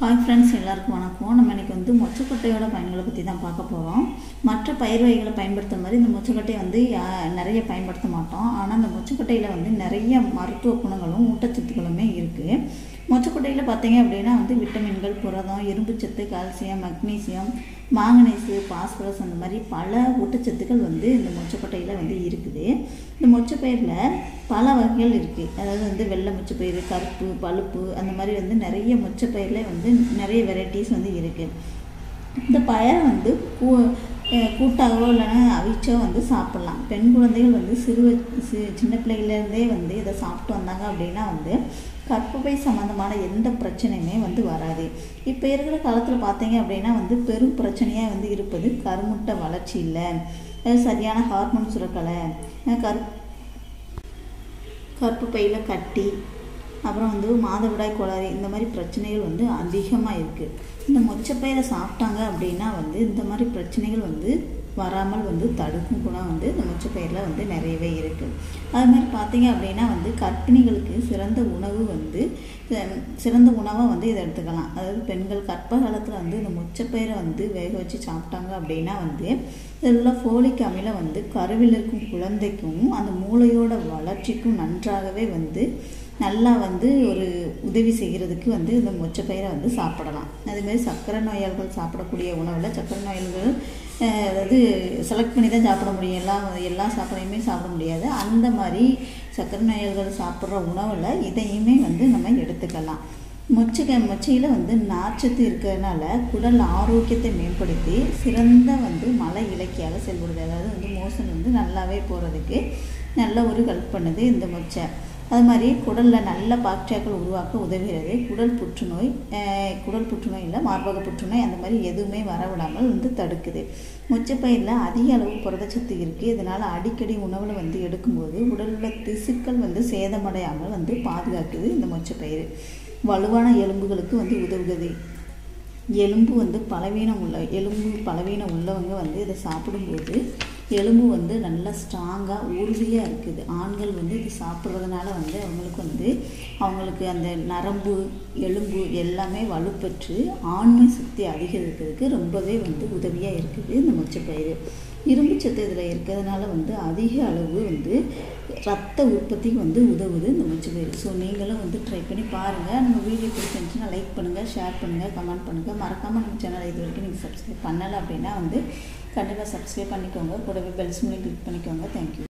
hi friends எல்லாருக்கும் வணக்கம் நம்ம இன்னைக்கு வந்து மொச்சக்கொட்டையோட பயன்களை பற்றி தான் பார்க்க போகிறோம் மற்ற பயிர் வகைகளை பயன்படுத்துற மாதிரி இந்த மொச்சக்கொட்டையை வந்து யா- நிறைய பயன்படுத்த மாட்டோம் ஆனால் இந்த மொச்சக்கொட்டையில் வந்து நிறைய மருத்துவ குணங்களும் ஊட்டச்சத்துக்களுமே இருக்குது மொச்சக்கொட்டையில் பார்த்தீங்க அப்படின்னா வந்து விட்டமின்கள் புரதம் இரும்புச்சத்து கால்சியம் மக்னீசியம் மாங்கனீசு பாஸ்பரஸ் அந்த மாதிரி பல ஊட்டச்சத்துக்கள் வந்து இந்த மொச்சக்கொட்டையில் வந்து இருக்குது இந்த மொச்சப்பயிரில் பல வகைகள் இருக்குது அதாவது வந்து வெள்ளை மொச்சப்பயிறு கருப்பு பழுப்பு அந்த மாதிரி வந்து நிறைய மொச்சப்பயிரில் வந்து நிறைய வெரைட்டிஸ் வந்து இருக்குது இந்த பயரை வந்து கூ அஹ் கூட்டாகவோ இல்லைன்னா அவிச்சோ வந்து சாப்பிட்லாம் பெண் குழந்தைகள் வந்து சிறு சி சின்ன பிள்ளைகள்லேருந்தே வந்து இதை சாப்பிட்டு வந்தாங்க அப்படின்னா வந்து கர்ப்பப்பை சம்மந்தமான எந்த பிரச்சனையுமே வந்து வராது இப்போ இருக்கிற காலத்தில் பார்த்தீங்க அப்படின்னா வந்து பெரும் பிரச்சனையாக வந்து இருப்பது கருமுட்டை வளர்ச்சி இல்லை அஹ் சரியான ஹார்மோன் சுரக்கலை அஹ் கரு கர்ப்பப்பையில் கட்டி அப்புறம் வந்து மாதவிடாய் கோளாறு இந்த மாதிரி பிரச்சனைகள் வந்து அதிகமாக இருக்குது இந்த மொச்சப்பயிரை சாப்பிட்டாங்க அப்படின்னா வந்து இந்த மாதிரி பிரச்சனைகள் வந்து வராமல் வந்து தடுக்கும் குணம் வந்து இந்த மொச்சப்பயிரில் வந்து நிறையவே இருக்குது அது மாதிரி பார்த்தீங்க அப்படின்னா வந்து கர்ப்பிணிகளுக்கு சிறந்த உணவு வந்து அஹ், சிறந்த உணவாக வந்து இதை எடுத்துக்கலாம் அதாவது பெண்கள் கர்ப்ப காலத்தில் வந்து இந்த மொச்சப்பயிரை வந்து வேக வச்சு சாப்பிட்டாங்க அப்படின்னா வந்து இதில் உள்ள ஃபோலிக் அமிலம் வந்து கருவில் இருக்கும் குழந்தைக்கும் அந்த மூளையோட வளர்ச்சிக்கும் நன்றாகவே வந்து நல்லா வந்து ஒரு உதவி செய்கிறதுக்கு வந்து இந்த மொச்சப்பயிரை வந்து சாப்பிடலாம் அதேமாதிரி சர்க்கரை நோயாளிகள் சாப்பிடக்கூடிய உணவில் சர்க்கரை நோயாளிகள் அஹ், அதாவது செலக்ட் பண்ணி தான் சாப்பிட முடியும் எல்லா எல்லா சாப்பாடையுமே சாப்பிட முடியாது அந்த மாதிரி சர்க்கரை நோயாளிகள் சாப்பிட்ற உணவில் இதையுமே வந்து நம்ம எடுத்துக்கலாம் மொச்சை மொச்சையில் வந்து நார்ச்சத்து இருக்கிறதுனால குடல் ஆரோக்கியத்தை மேம்படுத்தி சிறந்த வந்து மலை இலக்கியாக செயல்படுது அதாவது வந்து மோசன் வந்து நல்லாவே போகிறதுக்கு நல்ல ஒரு ஹெல்ப் பண்ணுது இந்த மொச்சை அது மாதிரி குடலில் நல்ல பாக்டீரியாக்கள் உருவாக்க உதவுகிறது குடல் புற்றுநோய் அஹ், குடல் புற்றுநோய் இல்லை மார்பக புற்றுநோய் அந்த மாதிரி எதுவுமே வரவிடாமல் வந்து தடுக்குது மொச்சப்பயிரில் அதிக அளவு புரதச்சத்து இருக்குது இதனால் அடிக்கடி உணவில் வந்து எடுக்கும்போது உடலில் உள்ள திசுக்கள் வந்து சேதமடையாமல் வந்து பாதுகாக்குது இந்த மொச்சப்பயிறு வலுவான எலும்புகளுக்கு வந்து உதவுகிறது எலும்பு வந்து பலவீனம் உள்ள எலும்பு பலவீனம் உள்ளவங்க வந்து இதை சாப்பிடும்போது எலும்பு வந்து நல்லா ஸ்ட்ராங்காக உறுதியாக இருக்குது ஆண்கள் வந்து இது சாப்பிட்றதுனால வந்து அவங்களுக்கு வந்து அவங்களுக்கு அந்த நரம்பு எலும்பு எல்லாமே வலுப்பெற்று ஆண்மை சக்தி அதிகரிக்கிறதுக்கு ரொம்பவே வந்து உதவியாக இருக்குது இந்த மொச்சப்பயிறு இரும்புச்சத்து இதில் இருக்கிறதுனால வந்து அதிக அளவு வந்து ரத்த உற்பத்திக்கு வந்து உதவுது இந்த மொச்சப்பயிறு ஸோ நீங்களும் வந்து ட்ரை பண்ணி பாருங்கள் நம்ம வீடியோ பிடிச்சிருந்துச்சுன்னா லைக் பண்ணுங்கள் ஷேர் பண்ணுங்கள் கமெண்ட் பண்ணுங்கள் மறக்காமல் நம்ம சேனலை இது வரைக்கும் நீங்கள் சப்ஸ்கிரைப் பண்ணலை அப்படின்னா வந்து கண்டிப்பாக சப்ஸ்கிரைப் பண்ணிக்கோங்க கூடவே பெல்ஸ் மூலியம் கிளிக் பண்ணிக்கோங்க தேங்க்யூ